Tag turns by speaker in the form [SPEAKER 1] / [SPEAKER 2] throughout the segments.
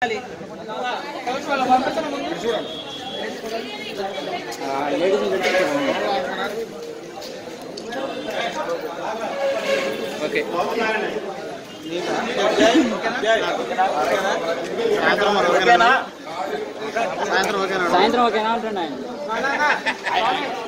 [SPEAKER 1] Okay
[SPEAKER 2] సాయంత్రం ఓకేనా అంటుండే ఆయన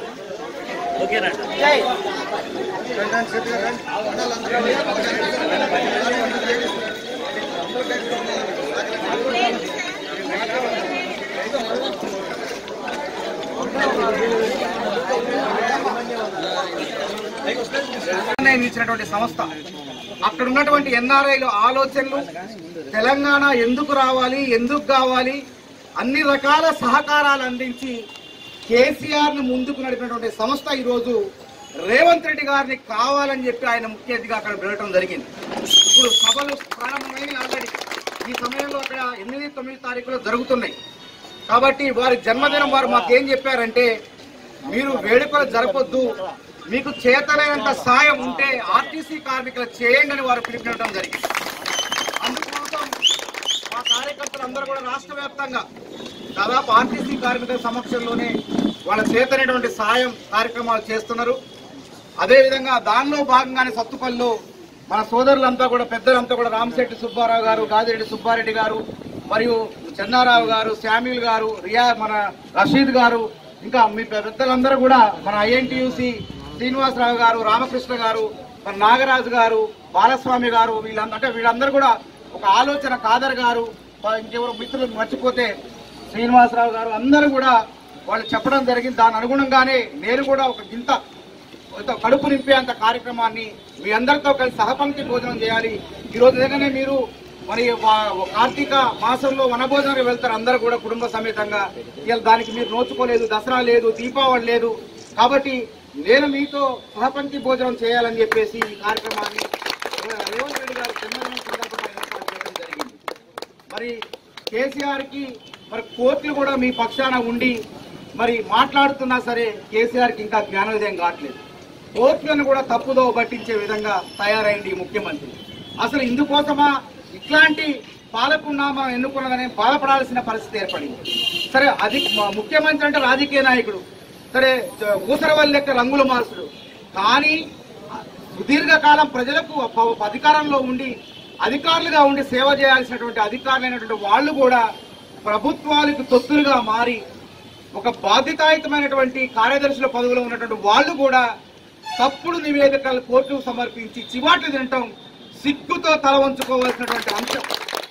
[SPEAKER 3] నిర్ణయం ఇచ్చినటువంటి సంస్థ అక్కడ ఉన్నటువంటి ఎన్ఆర్ఐలు ఆలోచనలు తెలంగాణ ఎందుకు రావాలి ఎందుకు కావాలి అన్ని రకాల సహకారాలు అందించి కేసీఆర్ ను ముందుకు నడిపినటువంటి సంస్థ ఈ రోజు రేవంత్ రెడ్డి గారిని కావాలని చెప్పి ఆయన ముఖ్య అతిథిగా అక్కడ వెళ్ళడం జరిగింది ఇప్పుడు సభలు ప్రారంభమైనవి ఆల్రెడీ ఈ సమయంలో అక్కడ ఎనిమిది తొమ్మిది తారీఖులో జరుగుతున్నాయి కాబట్టి వారి జన్మదినం వారు మాకేం చెప్పారంటే మీరు వేడుకలు జరపొద్దు మీకు చేతనైనంత సాయం ఉంటే ఆర్టీసీ కార్మికులు చేయండి అని వారు పిలుపునివ్వడం జరిగింది అందుకోసం మా కార్యకర్తలు అందరూ కూడా రాష్ట్ర వ్యాప్తంగా దాదాపు ఆర్టీసీ కార్మికుల సమక్షంలోనే వాళ్ళ చేతనైనటువంటి సాయం కార్యక్రమాలు చేస్తున్నారు అదేవిధంగా దానిలో భాగంగానే సత్తుపల్లిలో మన సోదరులంతా కూడా పెద్దలంతా కూడా రామశెట్టి సుబ్బారావు గారు గాదిరెడ్డి సుబ్బారెడ్డి గారు మరియు చెన్నారావు గారు శామ్యుల్ గారు రియా మన రషీద్ గారు ఇంకా మీ పెద్దలందరూ కూడా మన ఐఎన్టీయూసి శ్రీనివాసరావు గారు రామకృష్ణ గారు మన నాగరాజు గారు బాలస్వామి గారు వీళ్ళందరూ అంటే వీళ్ళందరూ కూడా ఒక ఆలోచన కాదర్ గారు ఇంకెవరు మిత్రులు మర్చిపోతే శ్రీనివాసరావు గారు అందరూ కూడా వాళ్ళు చెప్పడం జరిగింది దాని అనుగుణంగానే నేను కూడా ఒక గింత కొంత కడుపు నింపేంత కార్యక్రమాన్ని మీ అందరితో కలిసి సహపంక్తి భోజనం చేయాలి ఈ రోజు నిజంగానే మీరు మరి వా- కార్తీక మాసంలో వనభోజనానికి వెళ్తారు అందరూ కూడా కుటుంబ సమేతంగా ఇవాళ దానికి మీరు నోచుకోలేదు దసరా లేదు దీపావళి లేదు కాబట్టి నేను మీతో సహపంక్తి భోజనం చేయాలని చెప్పేసి ఈ కార్యక్రమాన్ని రేవంత్ రెడ్డి గారు జన్మదినం సందర్భంగా ఏర్పాటు చేయడం జరిగింది మరి కేసీఆర్ కి మరి కోర్టులు కూడా మీ పక్షాన ఉండి మరి మాట్లాడుతున్నా సరే కేసీఆర్ కి ఇంకా జ్ఞానోదయం కావట్లేదు కోర్టులను కూడా తప్పుదో పట్టించే విధంగా తయారైంది ఈ ముఖ్యమంత్రి అసలు ఇందుకోసమా ఇట్లాంటి పాలకున్నా మనం ఎన్నుకున్నదనే బాధపడాల్సిన పరిస్థితి ఏర్పడింది సరే అది మ- ముఖ్యమంత్రి అంటే రాజకీయ నాయకుడు సరే జ- ఊసరవల్లి లెక్క రంగులు మార్చుడు కానీ సుదీర్ఘకాలం ప్రజలకు ప- అధికారంలో ఉండి అధికారులుగా ఉండి సేవ చేయాల్సినటువంటి అధికారులైనటువంటి వాళ్ళు కూడా ప్రభుత్వాలకు తొత్తులుగా మారి ఒక బాధ్యతాయుతమైనటువంటి కార్యదర్శుల పదవిలో ఉన్నటువంటి వాళ్ళు కూడా తప్పుడు నివేదికలు కోర్టుకు సమర్పించి చివాట్లు తినటం సిగ్గుతో తల వంచుకోవాల్సినటువంటి అంశం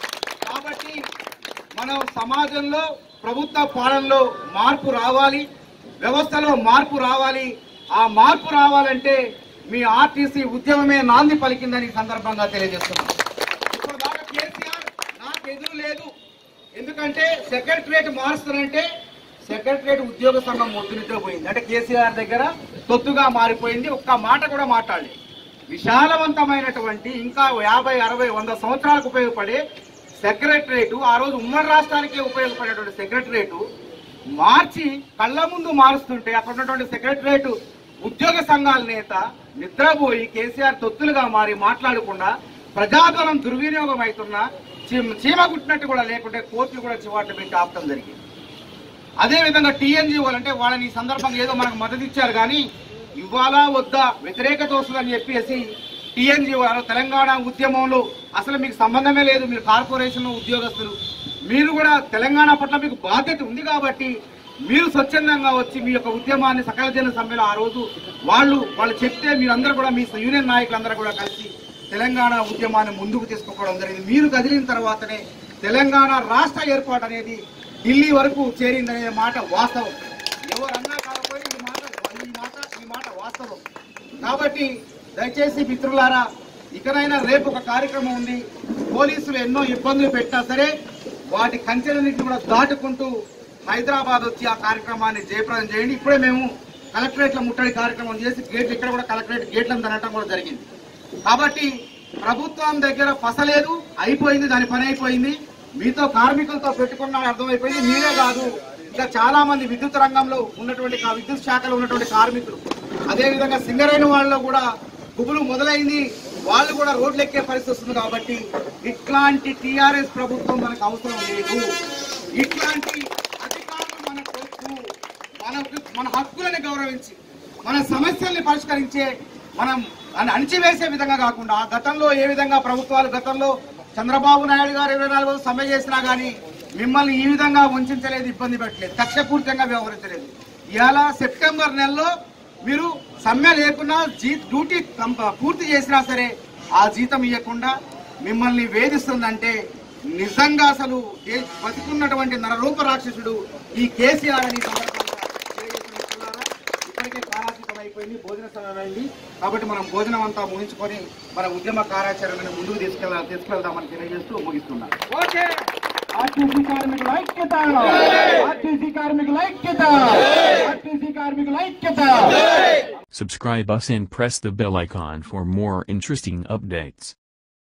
[SPEAKER 3] కాబట్టి మనం సమాజంలో ప్రభుత్వ పాలనలో మార్పు రావాలి వ్యవస్థలో మార్పు రావాలి ఆ మార్పు రావాలంటే మీ ఆర్టీసీ ఉద్యమమే నాంది పలికిందని ఈ సందర్భంగా తెలియజేస్తున్నాం ఇప్పుడు దాకా కేసీఆర్ నాకు ఎదురు లేదు ఎందుకంటే సెక్రటరియట్ మారుస్తానంటే సెక్రటరియట్ ఉద్యోగ సంఘం మొద్దు నిద్రపోయింది అంటే కేసీఆర్ దగ్గర తొత్తుగా మారిపోయింది ఒక్క మాట కూడా మాట్లాడలేదు విశాలవంతమైనటువంటి ఇంకా యాభై అరవై వంద సంవత్సరాలకు ఉపయోగపడే సెక్రటరేటు ఆ రోజు ఉమ్మడి రాష్ట్రానికే ఉపయోగపడేటువంటి సెక్రటరేటు మార్చి కళ్ళ ముందు మారుస్తుంటే అక్కడ ఉన్నటువంటి సెక్రటరేటు ఉద్యోగ సంఘాల నేత నిద్రపోయి కేసీఆర్ తొత్తులుగా మారి మాట్లాడకుండా ప్రజాధనం దుర్వినియోగం అవుతున్నా చీమ చీమ కుట్టినట్టు కూడా లేకుంటే కోర్టులు కూడా చివాట్లు పెట్టి ఆపటం జరిగింది అదే విధంగా టీఎన్జీ అంటే వాళ్ళని ఈ సందర్భంగా ఏదో మనకు మద్దతు ఇచ్చారు కానీ ఇవ్వాలా వద్దా వ్యతిరేకత వస్తుందని చెప్పేసి టీఎన్జీ వారు తెలంగాణ ఉద్యమంలో అసలు మీకు సంబంధమే లేదు మీరు కార్పొరేషన్ ఉద్యోగస్తులు మీరు కూడా తెలంగాణ పట్ల మీకు బాధ్యత ఉంది కాబట్టి మీరు స్వచ్ఛందంగా వచ్చి మీ యొక్క ఉద్యమాన్ని సకల జన సమ్మెలో ఆ రోజు వాళ్ళు వాళ్ళు చెప్తే మీరందరూ కూడా మీ యూనియన్ నాయకులందరూ కూడా కలిసి తెలంగాణ ఉద్యమాన్ని ముందుకు తీసుకుపోవడం జరిగింది మీరు కదిలిన తర్వాతనే తెలంగాణ రాష్ట్ర ఏర్పాటు అనేది ఢిల్లీ వరకు చేరిందనే మాట వాస్తవం ఎవరన్నా కాకపోయినా ఈ మాట ఈ మాట ఈ మాట వాస్తవం కాబట్టి దయచేసి మిత్రులారా ఇకనైనా రేపు ఒక కార్యక్రమం ఉంది పోలీసులు ఎన్నో ఇబ్బందులు పెట్టినా సరే వాటి కంచెలన్నింటిని కూడా దాటుకుంటూ హైదరాబాద్ వచ్చి ఆ కార్యక్రమాన్ని జయప్రదం చేయండి ఇప్పుడే మేము కలెక్టరేట్ల ముట్టడి కార్యక్రమం చేసి గేట్లు ఇక్కడ కూడా కలెక్టరేట్ గేట్లను తనటం కూడా జరిగింది కాబట్టి ప్రభుత్వం దగ్గర పసలేదు అయిపోయింది దాని పని అయిపోయింది మీతో కార్మికులతో పెట్టుకున్న అర్థమైపోయింది మీరే కాదు ఇంకా చాలా మంది విద్యుత్ రంగంలో ఉన్నటువంటి కా- విద్యుత్ శాఖలో ఉన్నటువంటి కార్మికులు అదే విధంగా సింగరేణి వాళ్ళలో కూడా గుబులు మొదలైంది వాళ్ళు కూడా రోడ్లు ఎక్కే పరిస్థితి వస్తుంది కాబట్టి ఇట్లాంటి టిఆర్ఎస్ ప్రభుత్వం మనకు అవసరం లేదు ఇట్లాంటి అధికారులు మనకు వద్దు. మనకు మన హక్కులను గౌరవించి మన సమస్యల్ని పరిష్కరించే మనం అణ- అణిచివేసే విధంగా కాకుండా గతంలో ఏ విధంగా ప్రభుత్వాలు గతంలో చంద్రబాబు నాయుడు గారు ఇరవై నాలుగు రోజులు సమ్మె చేసినా గానీ మిమ్మల్ని ఈ విధంగా వంచలేదు ఇబ్బంది పెట్టలేదు కక్షపూర్తిగా వ్యవహరించలేదు ఇవాళ సెప్టెంబర్ నెలలో మీరు సమ్మె లేకున్నా జీ డ్యూటీ కంప- పూర్తి చేసినా సరే ఆ జీతం ఇవ్వకుండా మిమ్మల్ని వేధిస్తుందంటే నిజంగా అసలు ఏ- బతికున్నటువంటి నరరూప రాక్షసుడు ఈ కేసీఆర్ అని సందర్భంగా తెలియజేస్తున్నారు. ఇప్పటికే కాలాతీతం అయిపోయింది భోజన సమయం అయింది కాబట్టి మనం భోజనం అంతా ముగించుకొని మన ఉద్యమ కార్యాచరణను ముందుకు తీసుకెళ్ళ తీసుకెళ్దామని తెలియజేస్తూ ముగిస్తున్నాం
[SPEAKER 1] ఓకే
[SPEAKER 3] ఆర్టీసీ కార్మికుల ఐక్యత ఆర్టీసీ కార్మికుల ఐక్యత ఆర్టీసీ కార్మికుల ఐక్యత
[SPEAKER 4] Subscribe us and press the bell icon for more interesting updates.